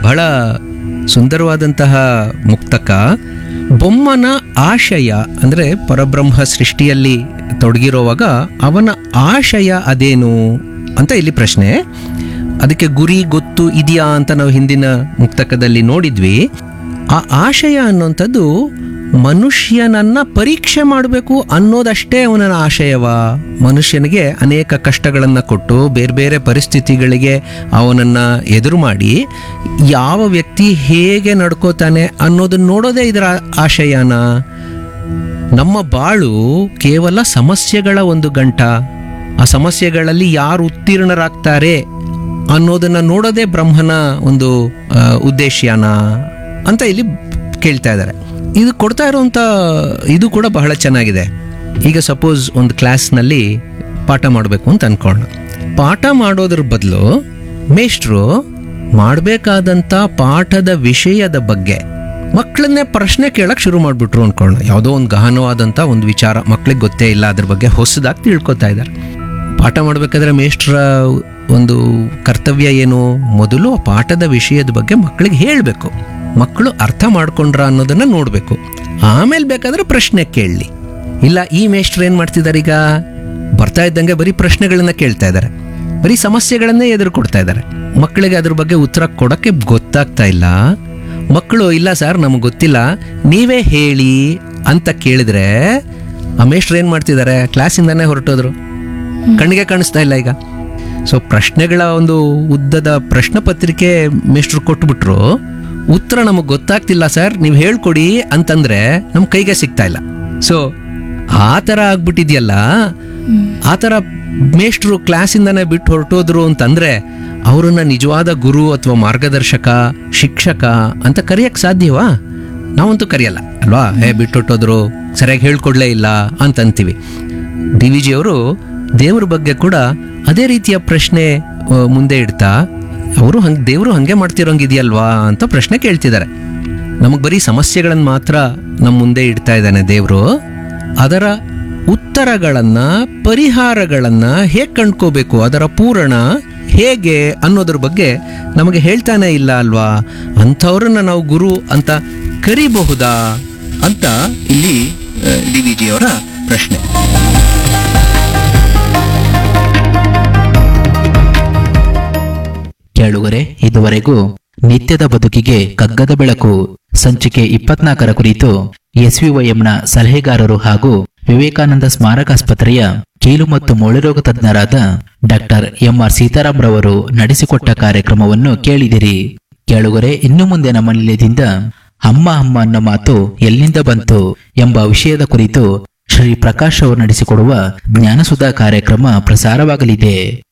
ಬಹಳ ಸುಂದರವಾದಂತಹ ಮುಕ್ತಕ ಬೊಮ್ಮನ ಆಶಯ ಅಂದರೆ ಪರಬ್ರಹ್ಮ ಸೃಷ್ಟಿಯಲ್ಲಿ ತೊಡಗಿರುವಾಗ ಅವನ ಆಶಯ ಅದೇನು ಅಂತ ಇಲ್ಲಿ ಪ್ರಶ್ನೆ ಅದಕ್ಕೆ ಗುರಿ ಗೊತ್ತು ಇದೆಯಾ ಅಂತ ನಾವು ಹಿಂದಿನ ಮುಕ್ತಕದಲ್ಲಿ ನೋಡಿದ್ವಿ ಆ ಆಶಯ ಅನ್ನುವಂಥದ್ದು ಮನುಷ್ಯನನ್ನ ಪರೀಕ್ಷೆ ಮಾಡಬೇಕು ಅನ್ನೋದಷ್ಟೇ ಅವನ ಆಶಯವ ಮನುಷ್ಯನಿಗೆ ಅನೇಕ ಕಷ್ಟಗಳನ್ನು ಕೊಟ್ಟು ಬೇರೆ ಬೇರೆ ಪರಿಸ್ಥಿತಿಗಳಿಗೆ ಅವನನ್ನು ಎದುರು ಮಾಡಿ ಯಾವ ವ್ಯಕ್ತಿ ಹೇಗೆ ನಡ್ಕೋತಾನೆ ಅನ್ನೋದನ್ನ ನೋಡೋದೇ ಇದರ ಆಶಯನ ನಮ್ಮ ಬಾಳು ಕೇವಲ ಸಮಸ್ಯೆಗಳ ಒಂದು ಗಂಟ ಆ ಸಮಸ್ಯೆಗಳಲ್ಲಿ ಯಾರು ಉತ್ತೀರ್ಣರಾಗ್ತಾರೆ ಅನ್ನೋದನ್ನ ನೋಡೋದೇ ಬ್ರಹ್ಮನ ಒಂದು ಆ, ಉದ್ದೇಶ್ಯನ ಅಂತ ಇಲ್ಲಿ ಕೇಳ್ತಾ ಇದ್ದಾರೆ ಇದು ಕೊಡ್ತಾ ಇರುವಂಥ ಇದು ಕೂಡ ಬಹಳ ಚೆನ್ನಾಗಿದೆ ಈಗ ಸಪೋಸ್ ಒಂದು ಕ್ಲಾಸ್ನಲ್ಲಿ ಪಾಠ ಮಾಡಬೇಕು ಅಂತ ಅನ್ಕೊಂಡ ಪಾಠ ಮಾಡೋದ್ರ ಬದಲು ಮೇಷ್ಟ್ರು ಮಾಡಬೇಕಾದಂಥ ಪಾಠದ ವಿಷಯದ ಬಗ್ಗೆ ಮಕ್ಕಳನ್ನೇ ಪ್ರಶ್ನೆ ಕೇಳಕ್ ಶುರು ಮಾಡಿಬಿಟ್ರು ಅನ್ಕೊಳ್ಳೋಣ ಯಾವುದೋ ಒಂದು ಗಹನವಾದಂಥ ಒಂದು ವಿಚಾರ ಮಕ್ಳಿಗೆ ಗೊತ್ತೇ ಇಲ್ಲ ಅದ್ರ ಬಗ್ಗೆ ಹೊಸದಾಗಿ ತಿಳ್ಕೊತಾ ಇದ್ದಾರೆ ಪಾಠ ಮಾಡಬೇಕಾದ್ರೆ ಮೇಷ್ಟ್ರ ಒಂದು ಕರ್ತವ್ಯ ಏನು ಮೊದಲು ಆ ಪಾಠದ ವಿಷಯದ ಬಗ್ಗೆ ಮಕ್ಕಳಿಗೆ ಹೇಳಬೇಕು ಮಕ್ಕಳು ಅರ್ಥ ಮಾಡ್ಕೊಂಡ್ರ ಅನ್ನೋದನ್ನ ನೋಡಬೇಕು ಆಮೇಲೆ ಬೇಕಾದ್ರೆ ಪ್ರಶ್ನೆ ಕೇಳಲಿ ಇಲ್ಲ ಈ ಮೇಷ್ಟ್ರು ಏನು ಮಾಡ್ತಿದ್ದಾರೆ ಈಗ ಬರ್ತಾ ಇದ್ದಂಗೆ ಬರೀ ಪ್ರಶ್ನೆಗಳನ್ನ ಕೇಳ್ತಾ ಇದ್ದಾರೆ ಬರೀ ಸಮಸ್ಯೆಗಳನ್ನೇ ಎದುರುಕೊಡ್ತಾ ಇದ್ದಾರೆ ಮಕ್ಕಳಿಗೆ ಅದ್ರ ಬಗ್ಗೆ ಉತ್ತರ ಕೊಡಕ್ಕೆ ಗೊತ್ತಾಗ್ತಾ ಇಲ್ಲ ಮಕ್ಕಳು ಇಲ್ಲ ಸರ್ ನಮಗೆ ಗೊತ್ತಿಲ್ಲ ನೀವೇ ಹೇಳಿ ಅಂತ ಕೇಳಿದ್ರೆ ಆ ಮೇಷ್ಟ್ರು ಏನು ಮಾಡ್ತಿದ್ದಾರೆ ಕ್ಲಾಸಿಂದಾನೇ ಹೊರಟೋದ್ರು ಕಣ್ಣಿಗೆ ಕಾಣಿಸ್ತಾ ಇಲ್ಲ ಈಗ ಸೊ ಪ್ರಶ್ನೆಗಳ ಒಂದು ಉದ್ದದ ಪ್ರಶ್ನೆ ಪತ್ರಿಕೆ ಮೇಷ್ಟ್ರು ಕೊಟ್ಬಿಟ್ರು ಉತ್ತರ ನಮಗೆ ಗೊತ್ತಾಗ್ತಿಲ್ಲ ಸರ್ ನೀವು ಹೇಳ್ಕೊಡಿ ಅಂತಂದ್ರೆ ನಮ್ಮ ಕೈಗೆ ಸಿಗ್ತಾ ಇಲ್ಲ ಸೊ ಆ ಥರ ಆಗ್ಬಿಟ್ಟಿದ್ಯಲ್ಲ ಆ ಥರ ಮೇಷ್ಟ್ರು ಕ್ಲಾಸಿಂದಾನೇ ಬಿಟ್ಟು ಹೊರಟೋದ್ರು ಅಂತಂದ್ರೆ ಅವರನ್ನ ನಿಜವಾದ ಗುರು ಅಥವಾ ಮಾರ್ಗದರ್ಶಕ ಶಿಕ್ಷಕ ಅಂತ ಕರೆಯಕ್ ಸಾಧ್ಯವಾ ನಾವಂತೂ ಕರೆಯಲ್ಲ ಅಲ್ವಾ ಏ ಬಿಟ್ಟು ಹೊರಟೋದ್ರು ಸರಿಯಾಗಿ ಹೇಳ್ಕೊಡ್ಲೇ ಇಲ್ಲ ಅಂತ ಅಂತೀವಿ ಡಿ ವಿ ಜಿ ಅವರು ದೇವ್ರ ಬಗ್ಗೆ ಕೂಡ ಅದೇ ರೀತಿಯ ಪ್ರಶ್ನೆ ಆ, ಮುಂದೆ ಇಡ್ತಾ ಅವರು ಹಂಗೆ ದೇವರು ಹಂಗೆ ಮಾಡ್ತಿರೋಂಗಿದೆಯಲ್ವಾ ಅಂತ ಪ್ರಶ್ನೆ ಕೇಳ್ತಿದ್ದಾರೆ ನಮಗೆ ಬರೀ ಸಮಸ್ಯೆಗಳನ್ನು ಮಾತ್ರ ನಮ್ಮ ಮುಂದೆ ಇಡ್ತಾ ಇದ್ದಾನೆ ದೇವರು ಅದರ ಉತ್ತರಗಳನ್ನ ಪರಿಹಾರಗಳನ್ನ ಹೇಗೆ ಕಂಡ್ಕೋಬೇಕು ಅದರ ಪೂರಣ ಹೇಗೆ ಅನ್ನೋದ್ರ ಬಗ್ಗೆ ನಮಗೆ ಹೇಳ್ತಾನೆ ಇಲ್ಲ ಅಲ್ವಾ ಅಂಥವ್ರನ್ನ ನಾವು ಗುರು ಅಂತ ಕರಿಬಹುದಾ ಅಂತ ಇಲ್ಲಿ ಡಿ ವಿ ಜಿಯವರ ಪ್ರಶ್ನೆ ಕೇಳುಗರೆ ಇದುವರೆಗೂ ನಿತ್ಯದ ಬದುಕಿಗೆ ಕಗ್ಗದ ಬೆಳಕು ಸಂಚಿಕೆ ಇಪ್ಪತ್ನಾಲ್ಕರ ಕುರಿತು ಎಸ್ವಿವೈಎಂನ ಸಲಹೆಗಾರರು ಹಾಗೂ ವಿವೇಕಾನಂದ ಸ್ಮಾರಕಾಸ್ಪತ್ರೆಯ ಕೀಲು ಮತ್ತು ಮೂಳೆರೋಗ ತಜ್ಞರಾದ ಡಾಕ್ಟರ್ ಎಂಆರ್ ಸೀತಾರಾಮ್ ರವರು ನಡೆಸಿಕೊಟ್ಟ ಕಾರ್ಯಕ್ರಮವನ್ನು ಕೇಳಿದಿರಿ ಕೇಳುಗರೆ ಇನ್ನು ಮುಂದೆ ನಮ್ಮ ನಿಲಯದಿಂದ ಅಮ್ಮ ಅಮ್ಮ ಅನ್ನೋ ಮಾತು ಎಲ್ಲಿಂದ ಬಂತು ಎಂಬ ವಿಷಯದ ಕುರಿತು ಶ್ರೀ ಪ್ರಕಾಶ್ ಅವರು ನಡೆಸಿಕೊಡುವ ಜ್ಞಾನಸುಧಾ ಕಾರ್ಯಕ್ರಮ ಪ್ರಸಾರವಾಗಲಿದೆ